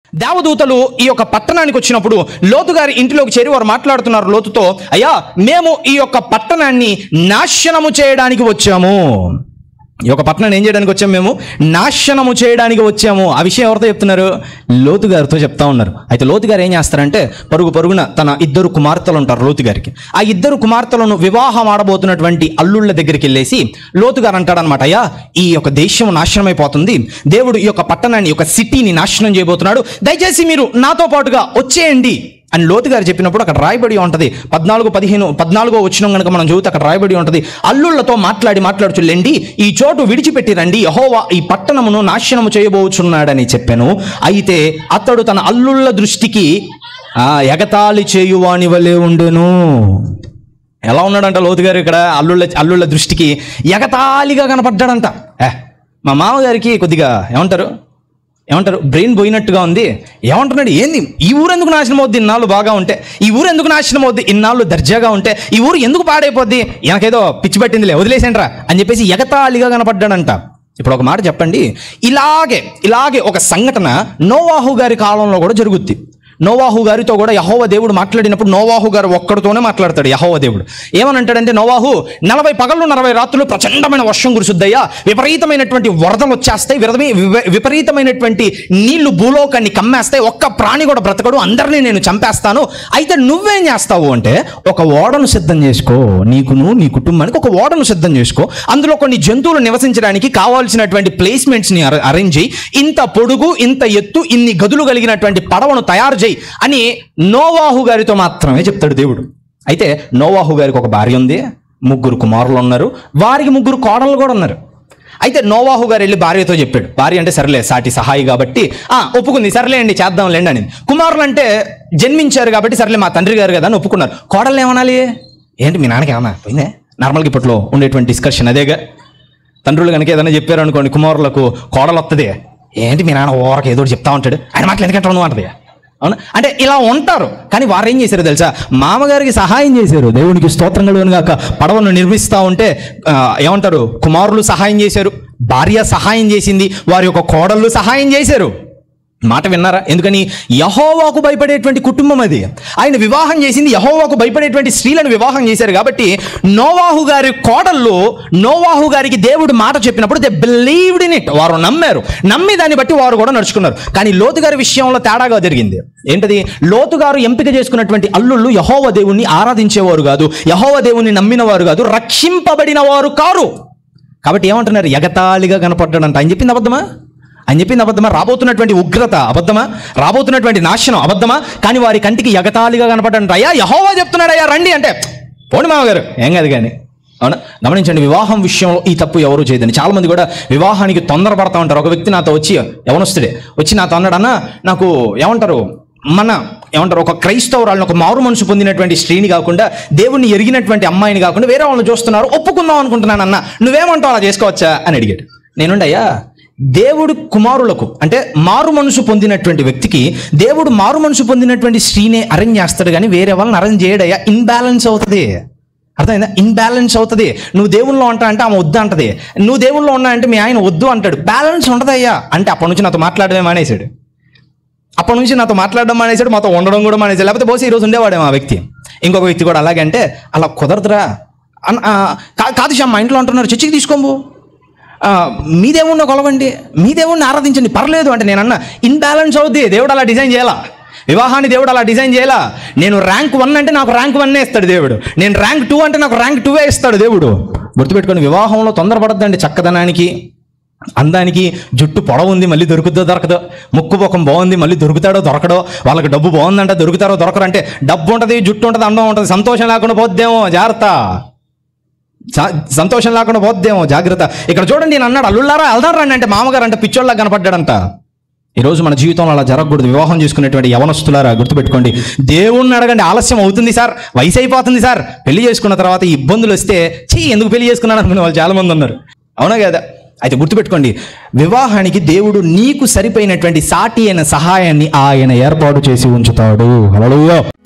దేవదూతలు ఈ యొక్క పట్టణానికి వచ్చినప్పుడు లోతు గారి ఇంటిలోకి చేరి వారు మాట్లాడుతున్నారు లోతుతో అయ్యా మేము ఈ యొక్క పట్టణాన్ని నాశనము చేయడానికి వచ్చాము ఈ యొక్క పట్టణాన్ని ఏం చేయడానికి వచ్చాము మేము నాశనము చేయడానికి వచ్చాము ఆ విషయం ఎవరితో చెప్తున్నారు లోతు గారితో చెప్తా ఉన్నారు అయితే లోతు గారు ఏం చేస్తారంటే పరుగు పరుగున తన ఇద్దరు కుమార్తెలు ఉంటారు లోతు గారికి ఆ ఇద్దరు కుమార్తెలను వివాహం ఆడబోతున్నటువంటి అల్లుళ్ళ దగ్గరికి వెళ్ళేసి లోతు గారు అంటాడనమాట అయ్యా ఈ యొక్క దేశం నాశనం అయిపోతుంది దేవుడు ఈ యొక్క పట్టణాన్ని ఈ యొక్క సిటీని నాశనం చేయబోతున్నాడు దయచేసి మీరు నాతో పాటుగా వచ్చేయండి అని లోతు గారు చెప్పినప్పుడు అక్కడ రాయబడి ఉంటుంది పద్నాలుగు పదిహేను పద్నాలుగో వచ్చిన కనుక మనం చూస్తే అక్కడ రాయబడి ఉంటుంది అల్లుళ్లతో మాట్లాడి మాట్లాడుచులేండి ఈ చోటు విడిచిపెట్టి రండి యహోవా ఈ పట్టణమును నాశనము చేయబోచున్నాడని చెప్పాను అయితే అతడు తన అల్లుళ్ళ దృష్టికి ఆ ఎగతాళి చేయువాని వలె ఉండెను ఎలా ఉన్నాడంట లోతు గారు ఇక్కడ అల్లుళ్ళ అల్లుళ్ళ దృష్టికి ఎగతాళిగా కనపడ్డాడంట ఏ మా మామగారికి కొద్దిగా ఏమంటారు ఏమంటారు బ్రెయిన్ పోయినట్టుగా ఉంది ఏమంటున్నాడు ఏంది ఈ ఊరు ఎందుకు నాశనం అవుద్ది ఇన్నాళ్ళు బాగా ఉంటే ఈ ఊరు ఎందుకు నాశనం అవుద్ది ఇన్నాళ్ళు దర్జాగా ఉంటే ఈ ఊరు ఎందుకు పాడైపోద్ది ఈయనకేదో పిచ్చి పట్టిందిలే వదిలేసేంట్రా అని చెప్పేసి ఎగతాళిగా కనపడ్డాడంట ఇప్పుడు ఒక మాట చెప్పండి ఇలాగే ఇలాగే ఒక సంఘటన నోవాహు గారి కాలంలో కూడా జరుగుద్ది నోవాహు గారితో కూడా యహోవ దేవుడు మాట్లాడినప్పుడు నోవాహు గారు ఒక్కడితోనే మాట్లాడతాడు యహోవ దేవుడు ఏమని అంటాడంటే నోవాహు నలభై పగళ్ళు నలభై రాత్రులు ప్రచండమైన వర్షం కురుసుద్దయ్యా విపరీతమైనటువంటి వరదలు వచ్చేస్తాయి విరదమే వివ- విపరీతమైనటువంటి నీళ్లు భూలోకాన్ని కమ్మేస్తాయి ఒక్క ప్రాణి కూడా బ్రతకడు అందరినీ నేను చంపేస్తాను అయితే నువ్వేం చేస్తావు అంటే ఒక ఓడను సిద్ధం చేసుకో నీకును నీ కుటుంబానికి ఒక ఓడను సిద్ధం చేసుకో అందులో కొన్ని జంతువులు నివసించడానికి కావాల్సినటువంటి ప్లేస్మెంట్స్ని అరేంజ్ చేయి ఇంత పొడుగు ఇంత ఎత్తు ఇన్ని గదులు కలిగినటువంటి పడవను తయారు చేయి అని నోవాహు గారితో మాత్రమే చెప్తాడు దేవుడు అయితే నోవాహు గారికి ఒక భార్య ఉంది ముగ్గురు కుమారులు ఉన్నారు వారికి ముగ్గురు కోడళ్ళు కూడా ఉన్నారు అయితే నోవాహు గారు వెళ్ళి భార్యతో చెప్పాడు భార్య అంటే సరేలే సాటి సహాయి కాబట్టి ఆ ఒప్పుకుంది సరేలే అండి చేద్దాంలేండి అని కుమారులు అంటే జన్మించారు కాబట్టి సరేలే మా తండ్రి గారు కదా అని ఒప్పుకున్నారు కోడళ్ళు ఏమనాలి ఏంటి మీ నాన్నకి ఏమన్నా పోయిందే నార్మల్గా ఇప్పట్లో ఉండేటువంటి డిస్కషన్ అదేగా తండ్రులు కనుక ఏదైనా చెప్పారు అనుకోండి కుమారులకు కోడలు వస్తుంది ఏంటి మీ నాన్న ఓరక ఏదో ఒకటి చెప్తా ఉంటాడు ఆయన మాటలు ఎందుకంటే నువ్వు అంటది అవునా అంటే ఇలా ఉంటారు కానీ వారు ఏం చేశారు తెలుసా మామగారికి సహాయం చేశారు దేవునికి స్తోత్రంగా కాక పడవను నిర్మిస్తూ ఉంటే ఆ, ఏమంటారు కుమారులు సహాయం చేశారు భార్య సహాయం చేసింది వారి యొక్క కోడళ్ళు సహాయం చేశారు మాట విన్నారా ఎందుకని యహోవాకు భయపడేటువంటి కుటుంబం అది ఆయన వివాహం చేసింది యహోవాకు భయపడేటువంటి స్త్రీలను వివాహం చేశారు కాబట్టి నోవాహు గారి కోడళ్ళు నోవాహు గారికి దేవుడు మాట చెప్పినప్పుడు దే బిలీవ్డ్ ఇన్ ఇట్ వారు నమ్మారు నమ్మి దాన్ని బట్టి వారు కూడా నడుచుకున్నారు కానీ లోతు గారి విషయంలో తేడాగా జరిగింది ఏంటది లోతు గారు ఎంపిక చేసుకున్నటువంటి అల్లుళ్ళు యహోవ దేవుణ్ణి ఆరాధించేవారు కాదు యహోవ దేవుణ్ణి నమ్మిన వారు కాదు రక్షింపబడిన వారు కారు కాబట్టి ఏమంటున్నారు ఎగతాళిగా కనపడ్డాడంట ఆయన చెప్పింది అబద్ధమా అని చెప్పింది అబద్ధమా రాబోతున్నటువంటి ఉగ్రత అబద్ధమా రాబోతున్నటువంటి నాశనం అబద్ధమా కానీ వారి కంటికి ఎగతాళిగా కనపడ్డాడంట అయ్యా యహోవా చెప్తున్నాడు అయ్యా రండి అంటే పోండి మామగారు ఏం కాదు కానీ అవునా గమనించండి వివాహం విషయంలో ఈ తప్పు ఎవరు చేయదని చాలా మంది కూడా వివాహానికి తొందరపడతా ఉంటారు ఒక వ్యక్తి నాతో వచ్చి ఎవనొస్తుడే వచ్చి నాతో అన్నాడు అన్న నాకు ఏమంటారు మన ఏమంటారు ఒక క్రైస్తవురాలను ఒక మారు మనసు పొందినటువంటి స్త్రీని కాకుండా దేవుణ్ణి ఎరిగినటువంటి అమ్మాయిని కాకుండా వేరే వాళ్ళని చూస్తున్నారు ఒప్పుకుందాం అనుకుంటున్నాను అన్న నువ్వేమంటావు అలా చేసుకోవచ్చా అని అడిగాడు నేనుండయ్యా దేవుడు కుమారులకు అంటే మారు మనసు పొందినటువంటి వ్యక్తికి దేవుడు మారు మనసు పొందినటువంటి స్త్రీనే అరేంజ్ చేస్తాడు కానీ వేరే వాళ్ళని అరేంజ్ చేయడయ్యా ఇన్బ్యాలెన్స్ అవుతుంది అర్థమైందా ఇన్బ్యాలెన్స్ అవుతుంది నువ్వు దేవుల్లో ఉంటా అంటే ఆమె వద్దు అంటది నువ్వు దేవుల్లో ఉన్నా అంటే మీ ఆయన వద్దు అంటాడు బ్యాలెన్స్ ఉండదయ్యా అంటే అప్పటి నుంచి నాతో మాట్లాడమే మానేశాడు అప్పటి నుంచి నాతో మాట్లాడడం మానేశాడు మాతో ఉండడం కూడా మానేశాడు లేకపోతే బహుశా ఈరోజు ఉండేవాడేమో ఆ వ్యక్తి ఇంకొక వ్యక్తి కూడా అలాగే అంటే అలా కుదరదురా అన్- ఆ, కా- కాదు శ్యామ్ మా ఇంట్లో అంటున్నారు చర్చికి తీసుకోము ఆ, మీ దేవుణ్ణి కొలవండి మీ దేవుణ్ణి ఆరాధించండి పర్లేదు అంటే నేను అన్న ఇన్బ్యాలెన్స్ అవుద్ది దేవుడు అలా డిజైన్ చేయాలా వివాహాన్ని దేవుడు అలా డిజైన్ చేయాలా నేను ర్యాంక్ వన్ అంటే నాకు ర్యాంక్ వన్నే ఇస్తాడు దేవుడు నేను ర్యాంక్ టూ అంటే నాకు ర్యాంక్ టూవే ఇస్తాడు దేవుడు గుర్తుపెట్టుకోండి వివాహంలో తొందరపడద్దండి చక్కదనానికి అందానికి జుట్టు పొడవు ఉంది మళ్ళీ దొరుకుతుందో దొరకదో ముక్కు ముఖం బాగుంది మళ్ళీ దొరుకుతాడో దొరకడో వాళ్ళకి డబ్బు బాగుందంట దొరుకుతారో దొరకరు అంటే డబ్బు ఉంటుంది జుట్టు ఉంటుంది అందం ఉంటుంది సంతోషం లేకుండా పోద్దేమో జాగ్రత్త స- సంతోషం లేకుండా పోద్దేమో జాగ్రత్త ఇక్కడ చూడండి నేను అన్నాడు అల్లుళ్ళారా అల్దారా అంటే మామగారు అంటే పిచ్చోళ్ళ కనపడ్డాడంట ఈరోజు మన జీవితంలో అలా జరగకూడదు వివాహం చేసుకునేటువంటి యవనస్తులారా గుర్తుపెట్టుకోండి దేవుణ్ణి అడగండి ఆలస్యం అవుతుంది సార్ వయసు అయిపోతుంది సార్ పెళ్లి చేసుకున్న తర్వాత ఈ ఇబ్బందులు వస్తే చీ ఎందుకు పెళ్లి చేసుకున్నాను అనుకునే వాళ్ళు చాలా మంది ఉన్నారు అవునా కదా అయితే గుర్తుపెట్టుకోండి వివాహానికి దేవుడు నీకు సరిపోయినటువంటి సాటి అయిన సహాయాన్ని ఆయన ఏర్పాటు చేసి ఉంచుతాడు హల్లెలూయా